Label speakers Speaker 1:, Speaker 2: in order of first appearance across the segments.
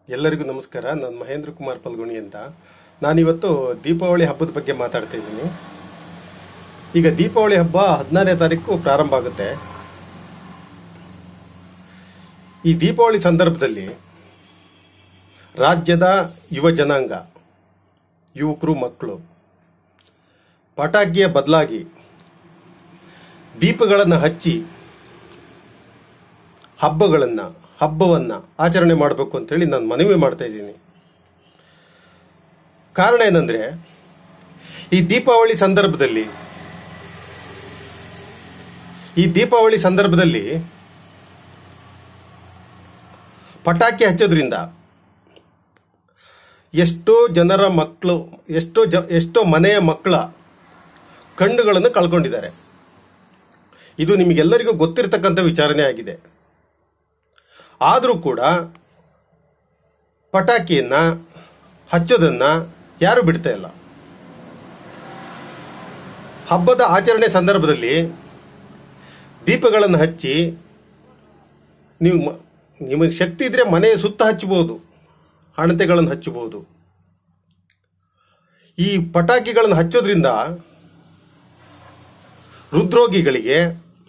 Speaker 1: ಎಲ್ಲರಿಗೂ ನಮಸ್ಕಾರ ನಾನು ಮಹೇಂದ್ರ ಕುಮಾರ್ ಪಲ್ಗುಣಿ ಅಂತ ನಾನಿವತ್ತು ದೀಪಾವಳಿ ಹಬ್ಬದ ಬಗ್ಗೆ ಮಾತಾಡ್ತಾ ಇದ್ದೀನಿ ಈಗ ದೀಪಾವಳಿ ಹಬ್ಬ ಹದಿನಾರನೇ ತಾರೀಕು ಪ್ರಾರಂಭ ಆಗುತ್ತೆ ಈ ದೀಪಾವಳಿ ಸಂದರ್ಭದಲ್ಲಿ ರಾಜ್ಯದ ಯುವ ಜನಾಂಗ ಯುವಕರು ಮಕ್ಕಳು ಪಟಾಕಿಯ ಬದಲಾಗಿ ದೀಪಗಳನ್ನು ಹಚ್ಚಿ ಹಬ್ಬಗಳನ್ನು ಹಬ್ಬವನ್ನು ಆಚರಣೆ ಮಾಡಬೇಕು ಅಂತೇಳಿ ನಾನು ಮನವಿ ಮಾಡ್ತಾ ಇದ್ದೀನಿ ಕಾರಣ ಏನಂದ್ರೆ ಈ ದೀಪಾವಳಿ ಸಂದರ್ಭದಲ್ಲಿ ಈ ದೀಪಾವಳಿ ಸಂದರ್ಭದಲ್ಲಿ ಪಟಾಕಿ ಹಚ್ಚೋದ್ರಿಂದ ಎಷ್ಟೋ ಜನರ ಮಕ್ಕಳು ಎಷ್ಟೋ ಜ ಎಷ್ಟೋ ಮನೆಯ ಮಕ್ಕಳ ಕಣ್ಣುಗಳನ್ನು ಕಳ್ಕೊಂಡಿದ್ದಾರೆ ಇದು ನಿಮಗೆಲ್ಲರಿಗೂ ಗೊತ್ತಿರತಕ್ಕಂಥ ವಿಚಾರಣೆ ಆಗಿದೆ ಆದರೂ ಕೂಡ ಪಟಾಕಿಯನ್ನ ಹಚ್ಚೋದನ್ನ ಯಾರು ಬಿಡ್ತಾ ಇಲ್ಲ ಹಬ್ಬದ ಆಚರಣೆ ಸಂದರ್ಭದಲ್ಲಿ ದೀಪಗಳನ್ನು ಹಚ್ಚಿ ನೀವು ಮ- ನಿಮಗೆ ಶಕ್ತಿ ಇದ್ರೆ ಮನೆಯ ಸುತ್ತ ಹಚ್ಚಬಹುದು ಹಣತೆಗಳನ್ನು ಹಚ್ಚಬಹುದು ಈ ಪಟಾಕಿಗಳನ್ನು ಹಚ್ಚೋದ್ರಿಂದ ಹೃದ್ರೋಗಿಗಳಿಗೆ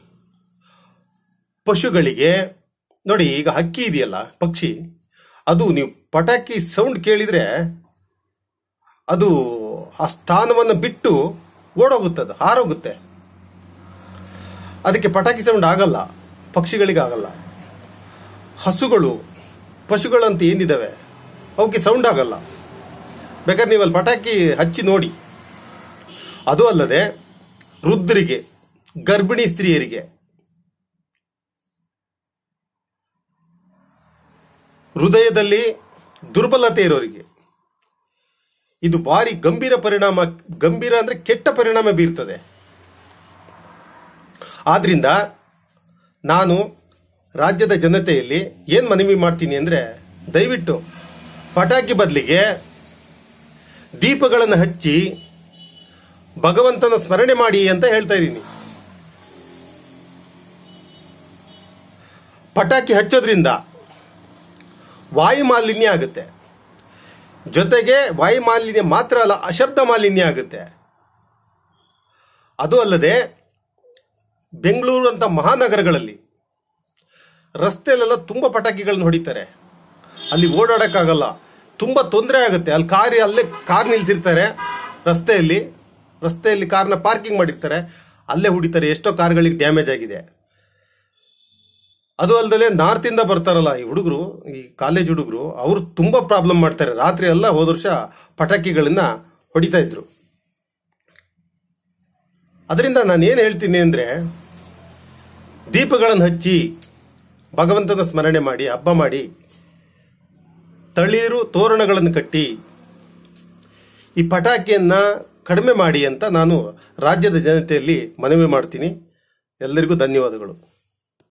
Speaker 1: ಪಶುಗಳಿಗೆ ನೋಡಿ ಈಗ ಹಕ್ಕಿ ಇದೆಯಲ್ಲ ಪಕ್ಷಿ ಅದು ನೀವು ಪಟಾಕಿ ಸೌಂಡ್ ಕೇಳಿದ್ರೆ ಅದು ಆ ಸ್ಥಾನವನ್ನು ಬಿಟ್ಟು ಓಡೋಗುತ್ತದೆ ಹಾರೋಗುತ್ತೆ ಅದಕ್ಕೆ ಪಟಾಕಿ ಸೌಂಡ್ ಆಗಲ್ಲ ಪಕ್ಷಿಗಳಿಗೆ ಆಗಲ್ಲ ಹಸುಗಳು ಪಶುಗಳಂತ ಏನಿದಾವೆ ಅವಕ್ಕೆ ಸೌಂಡ್ ಆಗಲ್ಲ ಬೇಕಾದ್ರೆ ನೀವು ಅಲ್ಲಿ ಪಟಾಕಿ ಹಚ್ಚಿ ನೋಡಿ ಅದು ಅಲ್ಲದೆ ವೃದ್ಧರಿಗೆ ಗರ್ಭಿಣಿ ಸ್ತ್ರೀಯರಿಗೆ ಹೃದಯದಲ್ಲಿ ದುರ್ಬಲತೆ ಇರೋರಿಗೆ ಇದು ಭಾರಿ ಗಂಭೀರ ಪರಿಣಾಮ ಗಂಭೀರ ಅಂದ್ರೆ ಕೆಟ್ಟ ಪರಿಣಾಮ ಬೀರ್ತದೆ ಆದ್ರಿಂದ ನಾನು ರಾಜ್ಯದ ಜನತೆಯಲ್ಲಿ ಏನ್ ಮನವಿ ಮಾಡ್ತೀನಿ ಅಂದ್ರೆ ದಯವಿಟ್ಟು ಪಟಾಕಿ ಬದಲಿಗೆ ದೀಪಗಳನ್ನು ಹಚ್ಚಿ ಭಗವಂತನ ಸ್ಮರಣೆ ಮಾಡಿ ಅಂತ ಹೇಳ್ತಾ ಇದ್ದೀನಿ ಪಟಾಕಿ ಹಚ್ಚೋದ್ರಿಂದ ವಾಯು ಮಾಲಿನ್ಯ ಆಗುತ್ತೆ ಜೊತೆಗೆ ವಾಯು ಮಾಲಿನ್ಯ ಮಾತ್ರ ಅಲ್ಲ ಅಶಬ್ದ ಮಾಲಿನ್ಯ ಆಗುತ್ತೆ ಅದು ಅಲ್ಲದೆ ಬೆಂಗಳೂರು ಅಂತ ಮಹಾನಗರಗಳಲ್ಲಿ ರಸ್ತೆಯಲ್ಲೆಲ್ಲ ತುಂಬ ಪಟಾಕಿಗಳನ್ನ ಹೊಡಿತಾರೆ ಅಲ್ಲಿ ಓಡಾಡಕ್ಕಾಗಲ್ಲ ತುಂಬ ತೊಂದರೆ ಆಗುತ್ತೆ ಅಲ್ಲಿ ಕಾರ್ ಅಲ್ಲೇ ಕಾರ್ ನಿಲ್ಸಿರ್ತಾರೆ ರಸ್ತೆಯಲ್ಲಿ ರಸ್ತೆಯಲ್ಲಿ ಕಾರ್ನ ಪಾರ್ಕಿಂಗ್ ಮಾಡಿರ್ತಾರೆ ಅಲ್ಲೇ ಹೊಡಿತಾರೆ ಎಷ್ಟೋ ಕಾರ್ಗಳಿಗೆ ಡ್ಯಾಮೇಜ್ ಆಗಿದೆ ಅದು ಅಲ್ಲದೆ ನಾರ್ತ್ ಇಂದ ಬರ್ತಾರಲ್ಲ ಈ ಹುಡುಗರು ಈ ಕಾಲೇಜ್ ಹುಡುಗರು ಅವರು ತುಂಬಾ ಪ್ರಾಬ್ಲಮ್ ಮಾಡ್ತಾರೆ ರಾತ್ರಿ ಎಲ್ಲ ಹೋದ ವರ್ಷ ಪಟಾಕಿಗಳನ್ನ ಹೊಡಿತಾ ಇದ್ರು ಅದರಿಂದ ನಾನು ಏನು ಹೇಳ್ತೀನಿ ಅಂದ್ರೆ ದೀಪಗಳನ್ನು ಹಚ್ಚಿ ಭಗವಂತನ ಸ್ಮರಣೆ ಮಾಡಿ ಹಬ್ಬ ಮಾಡಿ ತಳಿರು ತೋರಣಗಳನ್ನು ಕಟ್ಟಿ ಈ ಪಟಾಕಿಯನ್ನ ಕಡಿಮೆ ಮಾಡಿ ಅಂತ ನಾನು ರಾಜ್ಯದ ಜನತೆಯಲ್ಲಿ ಮನವಿ ಮಾಡ್ತೀನಿ ಎಲ್ಲರಿಗೂ ಧನ್ಯವಾದಗಳು